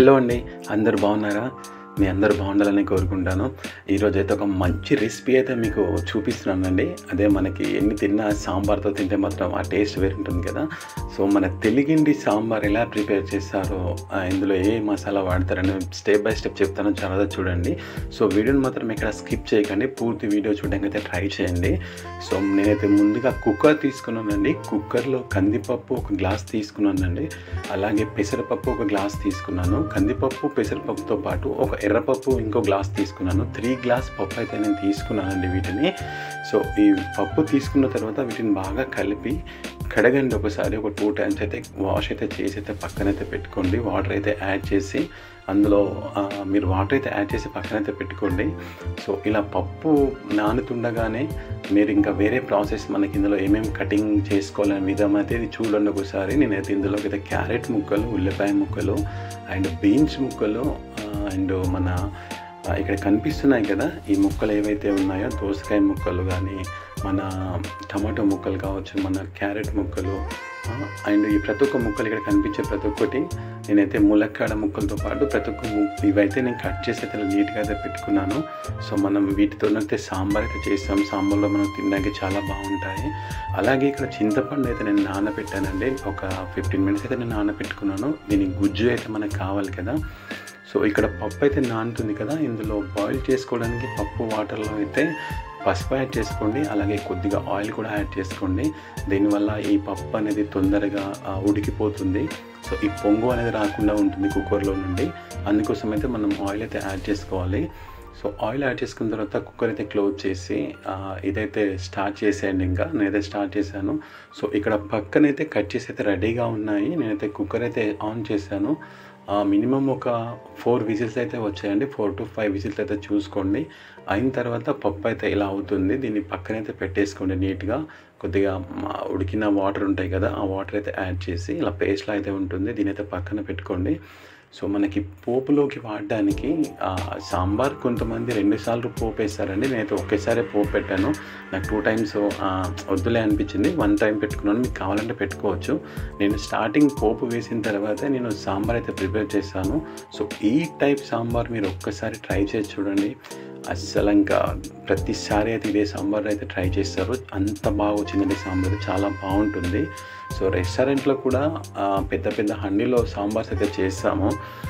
hello అండి అందరు బాగున్నారా మీ అందరు బాగుండాలని కోరుకుంటాను ఈరోజు అయితే ఒక మంచి రెసిపీ అయితే మీకు చూపిస్తున్నానండి అదే మనకి ఎన్ని తిన్నా సాంబార్తో తింటే మాత్రం ఆ టేస్ట్ వేరు ఉంటుంది కదా సో మన తెలుగిండి సాంబార్ ఎలా ప్రిపేర్ చేస్తారో ఆ, ఇందులో ఏ మసాలా వాడతారని స్టెప్ బై స్టెప్ చెప్తాను చాలా చూడండి సో వీడియోని మాత్రం ఇక్కడ స్కిప్ చేయకండి పూర్తి వీడియో చూడడానికి అయితే ట్రై చేయండి సో నేనైతే ముందుగా కుక్కర్ తీసుకున్నానండి కుక్కర్లో కందిపప్పు ఒక గ్లాస్ తీసుకున్నానండి అలాగే పెసరపప్పు ఒక గ్లాస్ తీసుకున్నాను కందిపప్పు పెసరపప్పుతో పాటు ఒక ఎర్రపప్పు ఇంకో గ్లాస్ తీసుకున్నాను త్రీ గ్లాస్ పప్పు అయితే నేను తీసుకున్నానండి వీటిని సో ఈ పప్పు తీసుకున్న తర్వాత వీటిని బాగా కలిపి కడగండి ఒకసారి ఒక టూ టైమ్స్ అయితే వాష్ అయితే చేసి అయితే పక్కనైతే పెట్టుకోండి వాటర్ అయితే యాడ్ చేసి అందులో ఆ, మీరు వాటర్ అయితే యాడ్ చేసి పక్కనైతే పెట్టుకోండి సో ఇలా పప్పు నానుతుండగానే మీరు ఇంకా వేరే ప్రాసెస్ మనకి ఇందులో ఏమేమి కటింగ్ చేసుకోవాలనే విధం అయితే ఇది చూడండి ఒకసారి నేనైతే ఇందులోకి అయితే క్యారెట్ ముక్కలు ఉల్లిపాయ ముక్కలు అండ్ బీన్స్ ముక్కలు అండ్ మన ఆ, ఇక్కడ కనిపిస్తున్నాయి కదా ఈ ముక్కలు ఏవైతే ఉన్నాయో దోసకాయ ముక్కలు కానీ మన టమాటో ముక్కలు కావచ్చు మన క్యారెట్ ముక్కలు ఆ, అండ్ ఈ ప్రతి ఒక్క ముక్కలు ఇక్కడ కనిపించే ప్రతి ఒక్కటి నేనైతే ములక్కాడ ముక్కలతో పాటు ప్రతి ఒక్క ము- ఇవైతే నేను కట్ చేసి అయితే నీట్గా అయితే పెట్టుకున్నాను సో మనం వీటితో అయితే సాంబార్ అయితే చేస్తాం సాంబార్లో మనం తినడానికి చాలా బాగుంటాయి అలాగే ఇక్కడ చింతపండు అయితే నేను నానబెట్టానండి ఒక ఫిఫ్టీన్ మినిట్స్ అయితే నేను నానబెట్టుకున్నాను దీని గుజ్జు అయితే మనకు కావాలి కదా సో ఇక్కడ పప్పు అయితే నానుతుంది కదా ఇందులో బాయిల్ చేసుకోవడానికి పప్పు వాటర్లో అయితే పసుపు యాడ్ చేసుకోండి అలాగే కొద్దిగా ఆయిల్ కూడా యాడ్ చేసుకోండి దీనివల్ల ఈ పప్పు అనేది తొందరగా ఆ, ఉడికిపోతుంది సో ఈ పొంగు అనేది రాకుండా ఉంటుంది కుక్కర్లో నుండి అందుకోసం అయితే మనం ఆయిల్ అయితే యాడ్ చేసుకోవాలి సో ఆయిల్ యాడ్ చేసుకున్న తర్వాత కుక్కర్ అయితే క్లోజ్ చేసి ఆ, ఇదైతే స్టార్ట్ చేసేయండి ఇంకా నేనైతే స్టార్ట్ చేశాను సో ఇక్కడ పక్కనైతే కట్ చేసి అయితే రెడీగా ఉన్నాయి నేనైతే కుక్కర్ అయితే ఆన్ చేశాను మినిమం ఒక ఫోర్ విజిల్స్ అయితే వచ్చాయండి ఫోర్ టు ఫైవ్ విజిల్స్ అయితే చూసుకోండి అయిన తర్వాత పప్పు అయితే ఇలా అవుతుంది దీన్ని పక్కనైతే పెట్టేసుకోండి నీట్గా కొద్దిగా మ, ఉడికిన వాటర్ ఉంటాయి కదా ఆ వాటర్ అయితే యాడ్ చేసి ఇలా పేస్ట్లో అయితే ఉంటుంది దీని అయితే పక్కన పెట్టుకోండి సో మనకి పోపులోకి వాడడానికి ఆ, సాంబార్ కొంతమంది రెండుసార్లు పోపు వేస్తారండి నేనైతే ఒకేసారి పోపు పెట్టాను నాకు టూ టైమ్స్ వద్దులే అనిపించింది వన్ టైం పెట్టుకున్నాను మీకు కావాలంటే పెట్టుకోవచ్చు నేను స్టార్టింగ్ పోపు వేసిన తర్వాత నేను సాంబార్ అయితే ప్రిపేర్ చేశాను సో ఈ టైప్ సాంబార్ మీరు ఒక్కసారి ట్రై చేసి చూడండి అస్సలు ఇంకా ప్రతిసారి అయితే ఇదే సాంబార్ అయితే ట్రై చేస్తారు అంత బాగా వచ్చిందండి సాంబార్ చాలా బాగుంటుంది సో రెస్టారెంట్లో కూడా ఆ, పెద్ద పెద్ద హండీలో సాంబార్స్ అయితే చేస్తాము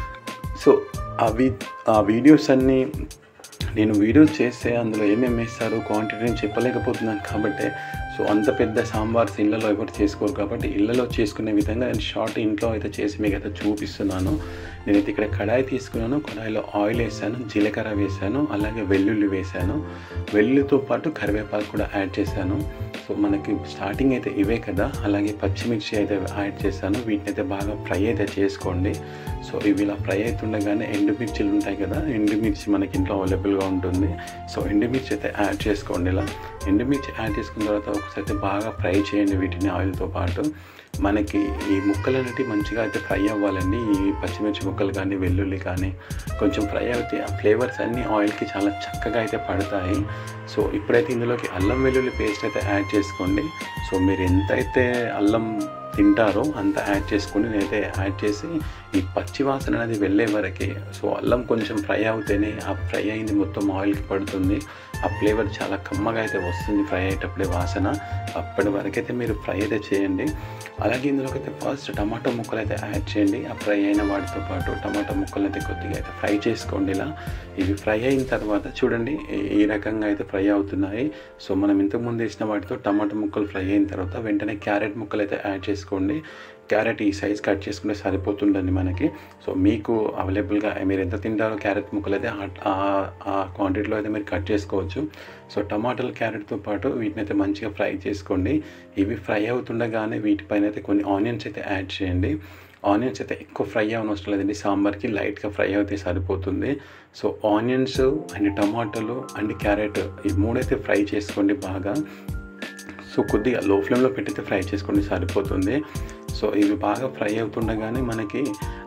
సో అవి ఆ వీడియోస్ అన్నీ నేను వీడియోస్ చేస్తే అందులో ఏమేమి వేస్తారు క్వాంటిటీ నేను చెప్పలేకపోతున్నాను కాబట్టి సో అంత పెద్ద సాంబార్స్ ఇళ్ళలో ఎవరు చేసుకోరు కాబట్టి ఇళ్ళలో చేసుకునే విధంగా నేను షార్ట్ ఇంట్లో అయితే చేసి మీకు అయితే చూపిస్తున్నాను నేనైతే ఇక్కడ కడాయి తీసుకున్నాను కడాయిలో ఆయిల్ వేసాను జీలకర్ర వేసాను అలాగే వెల్లుల్లి వేసాను వెల్లుల్లితో పాటు కరివేపాకు కూడా యాడ్ చేశాను సో మనకి స్టార్టింగ్ అయితే ఇవే కదా అలాగే పచ్చిమిర్చి అయితే యాడ్ చేశాను వీటిని అయితే బాగా ఫ్రై అయితే చేసుకోండి సో ఇవి ఇలా ఫ్రై అవుతుండగానే ఎండుమిర్చిలు ఉంటాయి కదా ఎండుమిర్చి మనకి ఇంట్లో అవైలబుల్గా ఉంటుంది సో ఎండుమిర్చి అయితే యాడ్ చేసుకోండి ఇలా ఎండుమిర్చి యాడ్ చేసుకున్న తర్వాత ఒకసారి అయితే బాగా ఫ్రై చేయండి వీటిని ఆయిల్తో పాటు మనకి ఈ ముక్కలు అనేవి మంచిగా అయితే ఫ్రై అవ్వాలండి ఈ పచ్చిమిర్చి ముక్కలు కానీ వెల్లుల్లి కానీ కొంచెం ఫ్రై అవుతే ఆ ఫ్లేవర్స్ అన్నీ ఆయిల్కి చాలా చక్కగా అయితే పడతాయి సో ఇప్పుడైతే ఇందులోకి అల్లం వెల్లుల్లి పేస్ట్ అయితే యాడ్ చేసుకోండి సో మీరు ఎంతైతే అల్లం తింటారో అంత యాడ్ చేసుకొని నేనైతే యాడ్ చేసి ఈ పచ్చి వాసన అనేది వెళ్ళే వరకే సో అల్లం కొంచెం ఫ్రై అవుతేనే ఆ ఫ్రై అయింది మొత్తం ఆయిల్కి పడుతుంది ఆ ఫ్లేవర్ చాలా కమ్మగా అయితే వస్తుంది ఫ్రై అయ్యేటప్పుడే వాసన అప్పటి వరకైతే మీరు ఫ్రై అయితే చేయండి అలాగే ఇందులోకి అయితే ఫస్ట్ టమాటో ముక్కలు అయితే యాడ్ చేయండి ఆ ఫ్రై అయిన వాటితో పాటు టమాటో ముక్కలు అయితే కొద్దిగా అయితే ఫ్రై చేసుకోండి ఇలా ఇవి ఫ్రై అయిన తర్వాత చూడండి ఈ- ఈ రకంగా అయితే ఫ్రై అవుతున్నాయి సో మనం ఇంతకుముందు వేసిన వాటితో టమాటో ముక్కలు ఫ్రై అయిన తర్వాత వెంటనే క్యారెట్ ముక్కలు అయితే యాడ్ చేసుకోండి క్యారెట్ ఈ సైజ్ కట్ చేసుకుంటే సరిపోతుందండి మనకి సో మీకు అవైలబుల్గా మీరు ఎంత తింటారో క్యారెట్ ముక్కలు అయితే ఆ- ఆ- ఆ క్వాంటిటీలో అయితే మీరు కట్ చేసుకోవచ్చు సో టమాటాలు క్యారెట్తో పాటు వీటిని అయితే మంచిగా ఫ్రై చేసుకోండి ఇవి ఫ్రై అవుతుండగానే వీటిపైన అయితే కొన్ని ఆనియన్స్ అయితే యాడ్ చేయండి ఆనియన్స్ అయితే ఎక్కువ ఫ్రై అవనవసరం లేదండి సాంబార్కి లైట్గా ఫ్రై అయితే సరిపోతుంది సో ఆనియన్స్ అండ్ టమాటాలు అండ్ క్యారెట్ ఈ మూడైతే ఫ్రై చేసుకోండి బాగా సో కొద్దిగా లో ఫ్లేమ్లో పెట్టితే ఫ్రై చేసుకోండి సరిపోతుంది సో ఇవి బాగా ఫ్రై అవుతుండగానే మనకి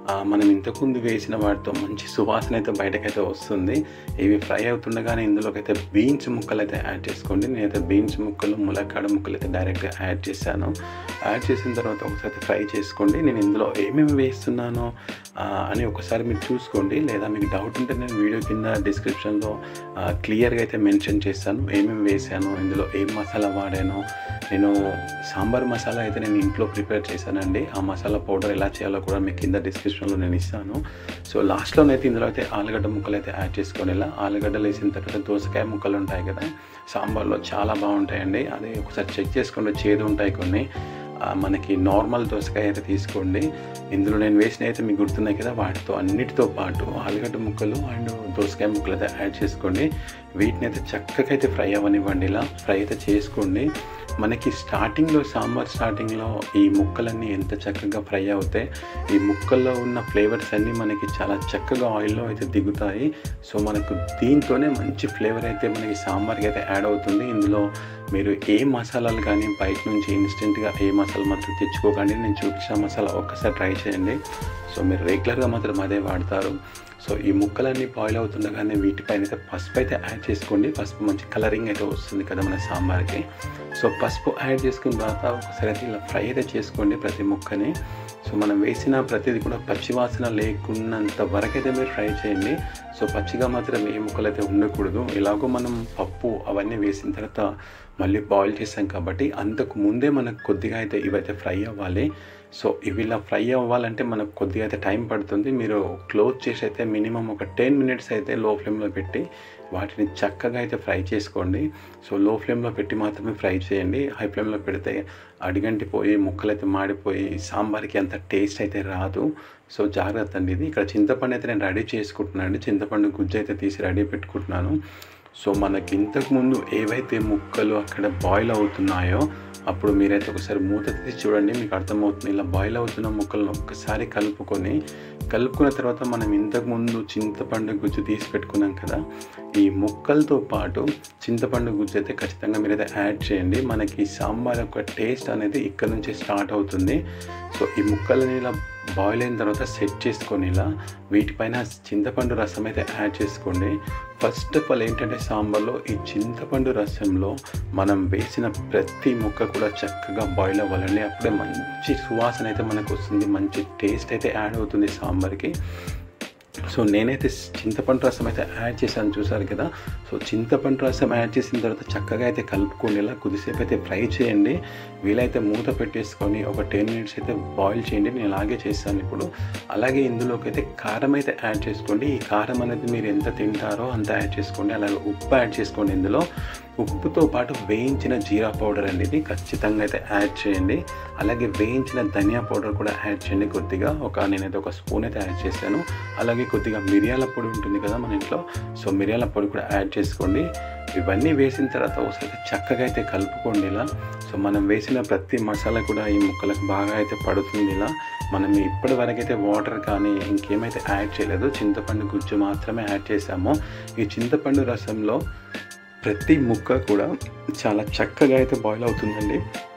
ఆ, మనం ఇంతకుముందు వేసిన వాటితో మంచి సువాసన అయితే బయటకైతే వస్తుంది ఇవి ఫ్రై అవుతుండగానే ఇందులోకి అయితే బీన్స్ ముక్కలు అయితే యాడ్ చేసుకోండి నేనైతే బీన్స్ ముక్కలు ములక్కాడ ముక్కలు అయితే డైరెక్ట్గా యాడ్ చేశాను యాడ్ చేసిన తర్వాత ఒకసారి ఫ్రై చేసుకోండి నేను ఇందులో ఏమేమి వేస్తున్నానో ఆ, అని ఒకసారి మీరు చూసుకోండి లేదా మీకు డౌట్ ఉంటే నేను వీడియో కింద డిస్క్రిప్షన్లో క్లియర్గా అయితే మెన్షన్ చేస్తాను ఏమేమి వేసాను ఇందులో ఏం మసాలా వాడాను నేను సాంబార్ మసాలా అయితే నేను ఇంట్లో ప్రిపేర్ చేశానండి ఆ మసాలా పౌడర్ ఎలా చేయాలో కూడా మీకు కింద డిస్క్రిప్షన్లో నేను ఇస్తాను సో లాస్ట్లోనైతే ఇందులో అయితే ఆలుగడ్డ ముక్కలు అయితే యాడ్ చేసుకొని ఇలా ఆలుగడ్డలు వేసిన తర్వాత దోసకాయ ముక్కలు ఉంటాయి కదా సాంబార్లో చాలా బాగుంటాయండి అది ఒకసారి చెక్ చేసుకోండి చేదు ఉంటాయి కొన్ని ఆ, మనకి నార్మల్ దోసకాయ అయితే తీసుకోండి ఇందులో నేను వేసిన అయితే మీకు గుర్తున్నాయి కదా వాటితో అన్నిటితో పాటు ఆలుగడ్డ ముక్కలు అండ్ దోసకాయ ముక్కలు అయితే యాడ్ చేసుకోండి వీటిని అయితే చక్కగా అయితే ఫ్రై అవ్వనివ్వండి ఇలా ఫ్రై అయితే చేసుకోండి మనకి స్టార్టింగ్లో సాంబార్ స్టార్టింగ్లో ఈ ముక్కలన్నీ ఎంత చక్కగా ఫ్రై అవుతాయి ఈ ముక్కల్లో ఉన్న ఫ్లేవర్స్ అన్నీ మనకి చాలా చక్కగా ఆయిల్లో అయితే దిగుతాయి సో మనకు దీంతోనే మంచి ఫ్లేవర్ అయితే మనకి సాంబార్కి అయితే యాడ్ అవుతుంది ఇందులో మీరు ఏ మసాలాలు కానీ బయట నుంచి ఇన్స్టెంట్గా ఏ మసాలా మాత్రం తెచ్చుకోకండి నేను చూపించిన మసాలా ఒక్కసారి ట్రై చేయండి సో మీరు రెగ్యులర్గా మాత్రం అదే వాడతారు సో ఈ ముక్కలన్నీ బాయిల్ అవుతుండగానే వీటిపైన అయితే పసుపు అయితే యాడ్ చేసుకోండి పసుపు మంచి కలరింగ్ అయితే వస్తుంది కదా మన సాంబార్కి సో పసుపు యాడ్ చేసుకున్న తర్వాత ఒకసారి అయితే ఇలా ఫ్రై అయితే చేసుకోండి ప్రతి ముక్కని సో మనం వేసిన ప్రతిదీ కూడా పచ్చివాసన లేకున్నంత వరకు అయితే మీరు ఫ్రై చేయండి సో పచ్చిగా మాత్రం ఏ ముక్కలు అయితే ఉండకూడదు ఎలాగో మనం పప్పు అవన్నీ వేసిన తర్వాత మళ్ళీ బాయిల్ చేసాం కాబట్టి అంతకు ముందే మనకు కొద్దిగా అయితే ఇవైతే ఫ్రై అవ్వాలి సో ఇవి ఇలా ఫ్రై అవ్వాలంటే మనకు కొద్దిగా అయితే టైం పడుతుంది మీరు క్లోజ్ చేసి అయితే మినిమం ఒక టెన్ మినిట్స్ అయితే లో ఫ్లేమ్లో పెట్టి వాటిని చక్కగా అయితే ఫ్రై చేసుకోండి సో లో ఫ్లేమ్లో పెట్టి మాత్రమే ఫ్రై చేయండి హై ఫ్లేమ్లో పెడితే అడిగంటి పోయి ముక్కలు అయితే మాడిపోయి సాంబార్కి అంత టేస్ట్ అయితే రాదు సో జాగ్రత్త అండి ఇది ఇక్కడ చింతపండు అయితే నేను రెడీ చేసుకుంటున్నాను అండి చింతపండు గుజ్జు అయితే తీసి రెడీ పెట్టుకుంటున్నాను సో మనకి ఇంతకు ముందు ఏవైతే ముక్కలు అక్కడ బాయిల్ అవుతున్నాయో అప్పుడు మీరైతే ఒకసారి మూత తీసి చూడండి మీకు అర్థమవుతుంది ఇలా బాయిల్ అవుతున్న ముక్కలను ఒక్కసారి కలుపుకొని కలుపుకున్న తర్వాత మనం ఇంతకు ముందు చింతపండు గుజ్జు తీసి పెట్టుకున్నాం కదా ఈ ముక్కలతో పాటు చింతపండు గుజ్జు అయితే ఖచ్చితంగా మీరైతే యాడ్ చేయండి మనకి సాంబార్ యొక్క టేస్ట్ అనేది ఇక్కడ నుంచి స్టార్ట్ అవుతుంది సో ఈ ముక్కలని ఇలా బాయిల్ అయిన తర్వాత సెట్ చేసుకొని ఇలా వీటిపైన చింతపండు రసం అయితే యాడ్ చేసుకోండి ఫస్ట్ ఆఫ్ ఆల్ ఏంటంటే సాంబార్లో ఈ చింతపండు రసంలో మనం వేసిన ప్రతి ముక్క కూడా చక్కగా బాయిల్ అవ్వాలండి అప్పుడే మంచి సువాసన అయితే మనకు వస్తుంది మంచి టేస్ట్ అయితే యాడ్ అవుతుంది సాంబార్కి సో నేనైతే చింతపండు రసం అయితే యాడ్ చేశాను చూసారు కదా సో చింతపండు రసం యాడ్ చేసిన తర్వాత చక్కగా అయితే కలుపుకొని ఇలా కొద్దిసేపు అయితే ఫ్రై చేయండి వీలైతే మూత పెట్టేసుకొని ఒక టెన్ మినిట్స్ అయితే బాయిల్ చేయండి నేను అలాగే చేస్తాను ఇప్పుడు అలాగే ఇందులోకి అయితే కారం అయితే యాడ్ చేసుకోండి ఈ కారం అనేది మీరు ఎంత తింటారో అంత యాడ్ చేసుకోండి అలాగే ఉప్పు యాడ్ చేసుకోండి ఇందులో ఉప్పుతో పాటు వేయించిన జీరా పౌడర్ అనేది ఖచ్చితంగా అయితే యాడ్ చేయండి అలాగే వేయించిన ధనియా పౌడర్ కూడా యాడ్ చేయండి కొద్దిగా ఒక నేనైతే ఒక స్పూన్ అయితే యాడ్ చేశాను అలాగే కొద్దిగా మిరియాల పొడి ఉంటుంది కదా మన ఇంట్లో సో మిరియాల పొడి కూడా యాడ్ చేసుకోండి ఇవన్నీ వేసిన తర్వాత ఒకసారి చక్కగా అయితే కలుపుకోండి ఇలా సో మనం వేసిన ప్రతి మసాలా కూడా ఈ ముక్కలకు బాగా అయితే పడుతుంది ఇలా మనం ఇప్పటి వరకు అయితే వాటర్ కానీ ఇంకేమైతే యాడ్ చేయలేదు చింతపండు గుజ్జు మాత్రమే యాడ్ చేసాము ఈ చింతపండు రసంలో ప్రతి ముక్క కూడా చాలా చక్కగా అయితే బాయిల్ అవుతుందండి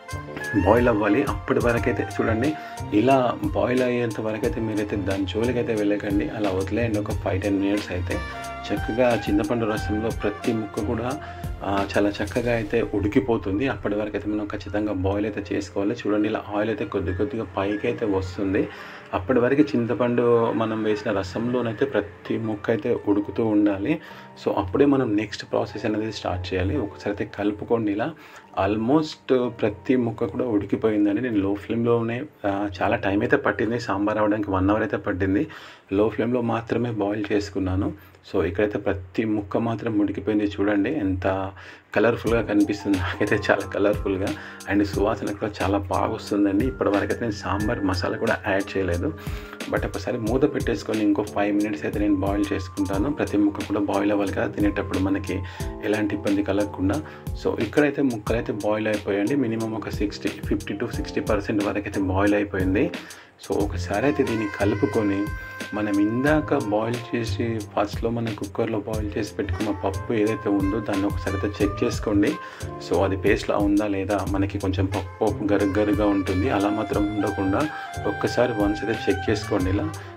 బాయిల్ అవ్వాలి అప్పటి వరకు అయితే చూడండి ఇలా బాయిల్ అయ్యేంత వరకు అయితే మీరైతే దాని జోలికి అయితే వెళ్ళకండి అలా వదిలేయండి ఒక ఫైవ్ టెన్ మినిట్స్ అయితే చక్కగా చింతపండు రసంలో ప్రతి ముక్క కూడా ఆ, చాలా చక్కగా అయితే ఉడికిపోతుంది అప్పటి వరకు అయితే మనం ఖచ్చితంగా బాయిల్ అయితే చేసుకోవాలి చూడండి ఇలా ఆయిల్ అయితే కొద్ది కొద్దిగా పైకి అయితే వస్తుంది అప్పటి వరకు చింతపండు మనం వేసిన రసంలోనైతే ప్రతి ముక్క అయితే ఉడుకుతూ ఉండాలి సో అప్పుడే మనం నెక్స్ట్ ప్రాసెస్ అనేది స్టార్ట్ చేయాలి ఒకసారి అయితే కలుపుకోండి ఇలా ఆల్మోస్ట్ ప్రతి ముక్క కూడా ఉడికిపోయిందండి నేను లో ఫ్లేమ్లోనే ఆ, చాలా టైం అయితే పట్టింది సాంబార్ అవ్వడానికి వన్ అవర్ అయితే పట్టింది లో ఫ్లేమ్లో మాత్రమే బాయిల్ చేసుకున్నాను సో ఇక్కడైతే ప్రతి ముక్క మాత్రం ఉడికిపోయింది చూడండి ఎంత కలర్ఫుల్గా కనిపిస్తుంది నాకైతే చాలా కలర్ఫుల్గా అండ్ సువాసన కూడా చాలా బాగా వస్తుందండి ఇప్పటివరకు అయితే నేను సాంబార్ మసాలా కూడా యాడ్ చేయలేదు బట్ ఒకసారి మూత పెట్టేసుకొని ఇంకో ఫైవ్ మినిట్స్ అయితే నేను బాయిల్ చేసుకుంటాను ప్రతి ముక్క కూడా బాయిల్ అవ్వాలి కదా తినేటప్పుడు మనకి ఎలాంటి ఇబ్బంది కలగకుండా సో ఇక్కడైతే ముక్కలు అయితే బాయిల్ అయిపోయండి మినిమం ఒక sixty fifty to sixty percent వరకు అయితే బాయిల్ అయిపోయింది సో ఒకసారి అయితే దీన్ని కలుపుకొని మనం ఇందాక బాయిల్ చేసి ఫస్ట్లో మనం కుక్కర్లో బాయిల్ చేసి పెట్టుకున్న పప్పు ఏదైతే ఉందో దాన్ని ఒకసారి అయితే చెక్ చేసుకోండి సో అది పేస్ట్లా ఉందా లేదా మనకి కొంచెం పప్పు గరుగ్ గరుగా ఉంటుంది అలా మాత్రం ఉండకుండా ఒక్కసారి వన్స్ అయితే చెక్ చేసుకోండి ఇలా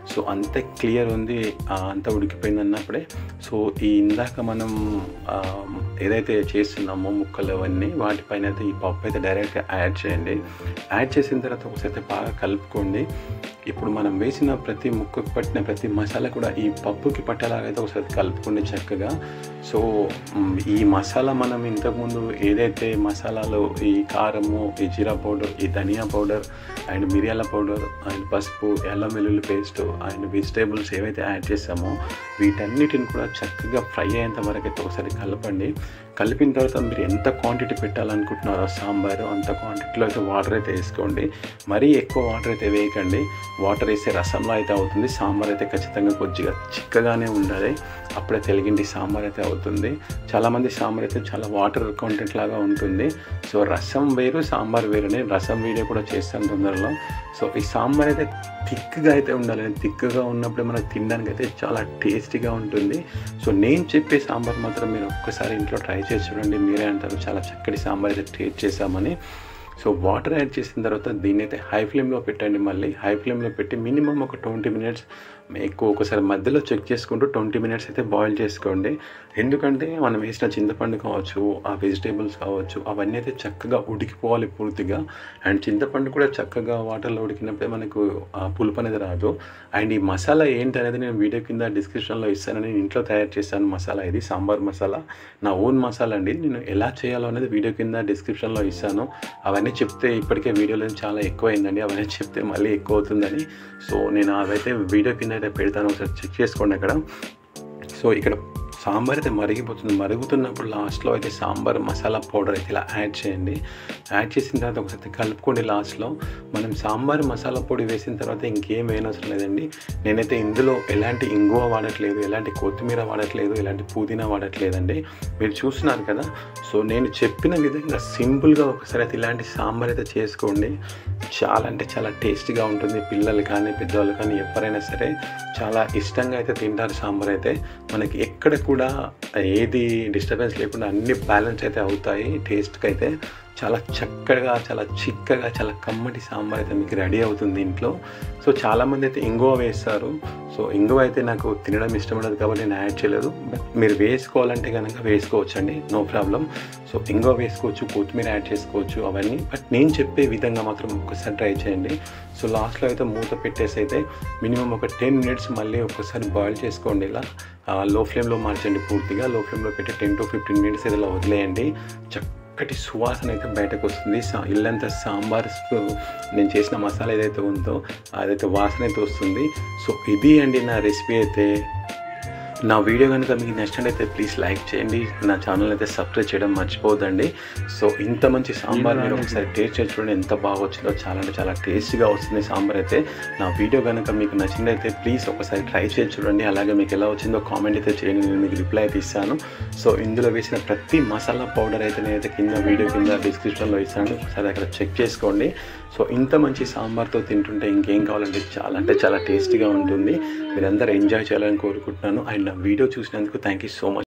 సో అంత క్లియర్ ఉంది ఆ, అంత ఉడికిపోయింది అన్నప్పుడే సో ఈ ఇందాక మనం ఆ, ఏదైతే చేస్తున్నామో ముక్కలు అవన్నీ వాటిపైన అయితే ఈ పప్పు అయితే డైరెక్ట్గా యాడ్ చేయండి యాడ్ చేసిన తర్వాత ఒకసారి అయితే బాగా కలుపుకోండి ఇప్పుడు మనం వేసిన ప్రతి ముక్కకు పట్టిన ప్రతి మసాలా కూడా ఈ పప్పుకి పట్టేలాగైతే ఒకసారి కలుపుకోండి చక్కగా సో మ్, ఈ మసాలా మనం ఇంతకుముందు ఏదైతే మసాలాలు ఈ కారము ఈ జీరా పౌడర్ ఈ ధనియా పౌడర్ అండ్ మిరియాల పౌడర్ అండ్ పసుపు అల్లం వెల్లుల్లి పేస్ట్ అండ్ వెజిటేబుల్స్ ఏవైతే యాడ్ చేసామో వీటన్నిటిని కూడా చక్కగా ఫ్రై అయ్యేంత వరకు అయితే ఒకసారి కలపండి కలిపిన తర్వాత మీరు ఎంత క్వాంటిటీ పెట్టాలనుకుంటున్నారో సాంబారు అంత క్వాంటిటీలో అయితే వాటర్ అయితే వేసుకోండి మరీ ఎక్కువ వాటర్ అయితే వేయకండి వాటర్ వేస్తే రసంలో అయితే అవుతుంది సాంబార్ అయితే ఖచ్చితంగా కొద్దిగా చిక్కగానే ఉండాలి అప్పుడే తెలిగింటి సాంబార్ అయితే అవుతుంది చాలామంది సాంబార్ అయితే చాలా వాటర్ కంటెంట్ లాగా ఉంటుంది సో రసం వేరు సాంబార్ వేరు నేను రసం వీడియో కూడా చేస్తాను తొందరలో సో ఈ సాంబార్ అయితే థిక్గా అయితే ఉండాలి థిక్గా ఉన్నప్పుడు మనకు తినడానికి అయితే చాలా టేస్టీగా ఉంటుంది సో నేను చెప్పే సాంబార్ మాత్రం మీరు ఒక్కసారి ఇంట్లో ట్రై చేసి చూడండి మీరే అంటారు చాలా చక్కటి సాంబార్ అయితే టేస్ట్ చేసామని సో వాటర్ యాడ్ చేసిన తర్వాత దీన్ని అయితే హై ఫ్లేమ్లో పెట్టండి మళ్ళీ హై ఫ్లేమ్లో పెట్టి మినిమం ఒక ట్వంటీ మినిట్స్ ఎక్కువ ఒకసారి మధ్యలో చెక్ చేసుకుంటూ ట్వంటీ మినిట్స్ అయితే బాయిల్ చేసుకోండి ఎందుకంటే మనం వేసిన చింతపండు కావచ్చు ఆ వెజిటేబుల్స్ కావచ్చు అవన్నీ అయితే చక్కగా ఉడికిపోవాలి పూర్తిగా అండ్ చింతపండు కూడా చక్కగా వాటర్లో ఉడికినప్పుడే మనకు ఆ పులుపు అనేది రాదు అండ్ ఈ మసాలా ఏంటి అనేది నేను వీడియో కింద డిస్క్రిప్షన్లో ఇస్తాను నేను ఇంట్లో తయారు చేశాను మసాలా ఇది సాంబార్ మసాలా నా ఓన్ మసాలా అండి నేను ఎలా చేయాలో అనేది వీడియో కింద డిస్క్రిప్షన్లో ఇస్తాను అవన్నీ చెప్తే ఇప్పటికే వీడియోలో చాలా ఎక్కువ అయిందండి అవన్నీ చెప్తే మళ్ళీ ఎక్కువ అవుతుందని సో నేను అవైతే వీడియో కింద అయితే పెడతాను ఒకసారి చెక్ చేసుకోండి అక్కడ సో ఇక్కడ సాంబార్ అయితే మరిగిపోతుంది మరుగుతున్నప్పుడు లాస్ట్లో అయితే సాంబార్ మసాలా పౌడర్ అయితే ఇలా యాడ్ చేయండి యాడ్ చేసిన తర్వాత ఒకసారి కలుపుకోండి లాస్ట్లో మనం సాంబార్ మసాలా పొడి వేసిన తర్వాత ఇంకేం వేయనవసరం లేదండి నేనైతే ఇందులో ఎలాంటి ఇంగువ వాడట్లేదు ఎలాంటి కొత్తిమీర వాడట్లేదు ఎలాంటి పుదీనా వాడట్లేదండి మీరు చూస్తున్నారు కదా సో నేను చెప్పిన విధంగా సింపుల్గా ఒకసారి అయితే ఇలాంటి సాంబార్ అయితే చేసుకోండి చాలా అంటే చాలా టేస్టీగా ఉంటుంది పిల్లలు కానీ పెద్దవాళ్ళు కానీ ఎవరైనా సరే చాలా ఇష్టంగా అయితే తింటారు సాంబార్ అయితే మనకి ఎక్కడ కూడా ఏది డిస్టర్బెన్స్ లేకుండా అన్ని బ్యాలెన్స్ అయితే అవుతాయి టేస్ట్కి అయితే చాలా చక్కగా చాలా చిక్కగా చాలా కమ్మటి సాంబార్ అయితే మీకు రెడీ అవుతుంది ఇంట్లో సో చాలామంది అయితే ఇంగువ వేస్తారు సో ఇంగువ అయితే నాకు తినడం ఇష్టం ఉండదు కాబట్టి నేను యాడ్ చేయలేదు బట్ మీరు వేసుకోవాలంటే కనుక వేసుకోవచ్చు అండి నో ప్రాబ్లం సో ఇంగువ వేసుకోవచ్చు కొత్తిమీర యాడ్ చేసుకోవచ్చు అవన్నీ బట్ నేను చెప్పే విధంగా మాత్రం ఒక్కసారి ట్రై చేయండి సో లాస్ట్లో అయితే మూత పెట్టేసి అయితే మినిమం ఒక టెన్ మినిట్స్ మళ్ళీ ఒక్కసారి బాయిల్ చేసుకోండి ఇలా లో ఫ్లేమ్లో మార్చండి పూర్తిగా లో ఫ్లేమ్లో పెట్టి టెన్ టు ఫిఫ్టీన్ మినిట్స్ ఇలా వదిలేయండి చక్కటి సువాసన అయితే బయటకు వస్తుంది సా ఇల్లంతా సాంబార్ సు- నేను చేసిన మసాలా ఏదైతే ఉందో అదైతే వాసన అయితే వస్తుంది సో ఇది అండి నా రెసిపీ అయితే నా వీడియో కనుక మీకు నచ్చినట్టయితే ప్లీజ్ లైక్ చేయండి నా ఛానల్ అయితే సబ్స్క్రైబ్ చేయడం మర్చిపోదండి సో ఇంత మంచి సాంబార్ మీరు ఒకసారి టేస్ట్ చేసి చూడండి ఎంత బాగా వచ్చిందో చాలా అంటే చాలా టేస్టీగా వస్తుంది సాంబార్ అయితే నా వీడియో కనుక మీకు నచ్చినట్టయితే ప్లీజ్ ఒకసారి ట్రై చేసి చూడండి అలాగే మీకు ఎలా వచ్చిందో కామెంట్ అయితే చేయండి నేను మీకు రిప్లై అయితే ఇస్తాను సో ఇందులో వేసిన ప్రతి మసాలా పౌడర్ అయితే నేనైతే కింద వీడియో కింద డిస్క్రిప్షన్లో ఇస్తాను ఒకసారి అక్కడ చెక్ చేసుకోండి సో ఇంత మంచి సాంబార్తో తింటుంటే ఇంకేం కావాలంటే చాలా అంటే చాలా టేస్టీగా ఉంటుంది మీరందరూ ఎంజాయ్ చేయాలని కోరుకుంటున్నాను అండ్ నా వీడియో చూసినందుకు థ్యాంక్ యూ సో మచ్